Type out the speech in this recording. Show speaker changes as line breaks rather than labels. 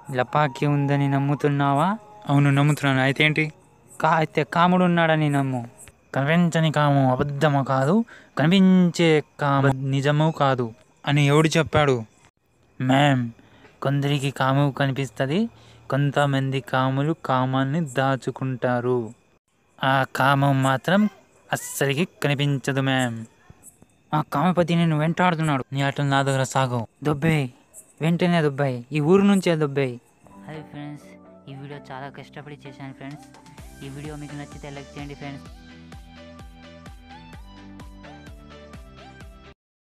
లపాకి ఉందని నమ్ముతున్నావా
అవును నమ్ముతున్నాను అయితే ఏంటి
కా అయితే కాముడు ఉన్నాడని నమ్ము
కనిపించని కాము అబద్ధము కాదు కనిపించే కాము నిజము కాదు అని ఎవడు చెప్పాడు
మ్యామ్ కొందరికి కాము కనిపిస్తుంది కొంతమంది కాములు కామాన్ని దాచుకుంటారు ఆ కామం మాత్రం అస్సలికి కనిపించదు మ్యామ్ ఆ కామపతి నేను వెంటాడుతున్నాడు నీ అటు నా దగ్గర సాగు దొబ్బేయ్ వెంటనే దొబ్బాయి ఈ ఊరు నుంచే దొబ్బాయి
హాయ్ ఫ్రెండ్స్ ఈ వీడియో చాలా కష్టపడి చేశాను ఫ్రెండ్స్ ఈ వీడియో మీకు నచ్చితే లైక్ చేయండి ఫ్రెండ్స్